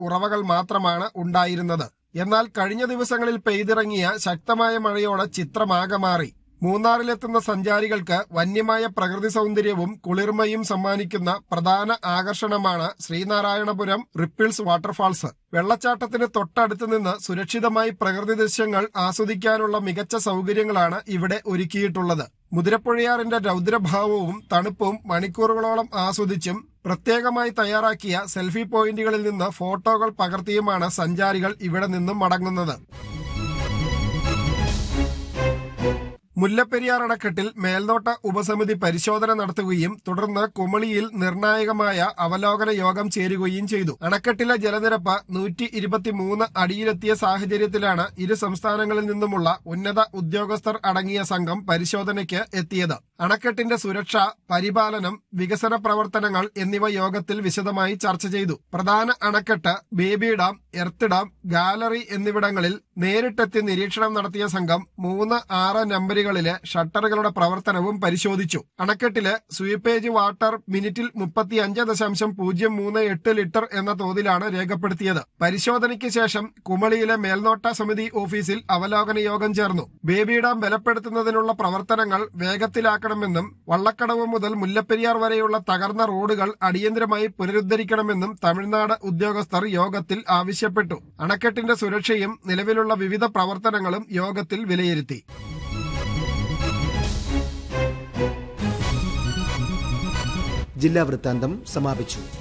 ഉറവകൾ മാത്രമാണ് ഉണ്ടായിരുന്നത് എന്നാൽ കഴിഞ്ഞ ദിവസങ്ങളിൽ പെയ്തിറങ്ങിയ ശക്തമായ മഴയോടെ ചിത്രമാകെ മാറി മൂന്നാറിലെത്തുന്ന സഞ്ചാരികൾക്ക് വന്യമായ പ്രകൃതി സൗന്ദര്യവും കുളിർമയും സമ്മാനിക്കുന്ന പ്രധാന ആകർഷണമാണ് ശ്രീനാരായണപുരം റിപ്പിൾസ് വാട്ടർഫാൾസ് വെള്ളച്ചാട്ടത്തിന് തൊട്ടടുത്ത് നിന്ന് സുരക്ഷിതമായി പ്രകൃതി ദൃശ്യങ്ങൾ ആസ്വദിക്കാനുള്ള മികച്ച സൗകര്യങ്ങളാണ് ഇവിടെ ഒരുക്കിയിട്ടുള്ളത് മുതിരപ്പുഴയാറിന്റെ രൗദ്രഭാവവും തണുപ്പും മണിക്കൂറുകളോളം ആസ്വദിച്ചും പ്രത്യേകമായി തയ്യാറാക്കിയ സെൽഫി പോയിന്റുകളിൽ നിന്ന് ഫോട്ടോകൾ പകർത്തിയുമാണ് സഞ്ചാരികൾ ഇവിടെ നിന്നും മടങ്ങുന്നത് മുല്ലപ്പെരിയാർ അണക്കെട്ടിൽ മേൽനോട്ട ഉപസമിതി പരിശോധന നടത്തുകയും തുടർന്ന് കുമളിയിൽ നിർണായകമായ അവലോകന യോഗം ചേരുകയും ചെയ്തു അണക്കെട്ടിലെ ജലനിരപ്പ് നൂറ്റി ഇരുപത്തിമൂന്ന് അടിയിലെത്തിയ സാഹചര്യത്തിലാണ് ഇരു സംസ്ഥാനങ്ങളിൽ നിന്നുമുള്ള ഉന്നത ഉദ്യോഗസ്ഥർ അടങ്ങിയ സംഘം പരിശോധനയ്ക്ക് എത്തിയത് അണക്കെട്ടിന്റെ സുരക്ഷ പരിപാലനം വികസന പ്രവർത്തനങ്ങൾ എന്നിവ യോഗത്തിൽ വിശദമായി ചർച്ച ചെയ്തു പ്രധാന അണക്കെട്ട് baby dam earth dam gallery എന്നിവിടങ്ങളിൽ നേരിട്ടെത്തി നിരീക്ഷണം നടത്തിയ സംഘം മൂന്ന് ആറ് നമ്പറുകളിലെ ഷട്ടറുകളുടെ പ്രവർത്തനവും പരിശോധിച്ചു അണക്കെട്ടിലെ സ്വീപ്പേജ് വാട്ടർ മിനിറ്റിൽ മുപ്പത്തിയഞ്ച് ദശാംശം പൂജ്യം മൂന്ന് എട്ട് ലിറ്റർ എന്ന തോതിലാണ് രേഖപ്പെടുത്തിയത് പരിശോധനയ്ക്ക് ശേഷം കുമളിയിലെ മേൽനോട്ട സമിതി ഓഫീസിൽ അവലോകന യോഗം ചേർന്നു ബേബി ഡാം ബലപ്പെടുത്തുന്നതിനുള്ള പ്രവർത്തനങ്ങൾ വേഗത്തിലാക്കണമെന്നും വള്ളക്കടവ് മുതൽ മുല്ലപ്പെരിയാർ വരെയുള്ള തകർന്ന റോഡുകൾ അടിയന്തരമായി പുനരുദ്ധരിക്കണമെന്നും തമിഴ്നാട് ഉദ്യോഗസ്ഥർ യോഗത്തിൽ ആവശ്യപ്പെട്ടു അണക്കെട്ടിന്റെ സുരക്ഷയും നിലവിലുള്ള വിവിധ പ്രവർത്തനങ്ങളും യോഗത്തിൽ വിലയിരുത്തി ജില്ലാ വൃത്താന്തം സമാപിച്ചു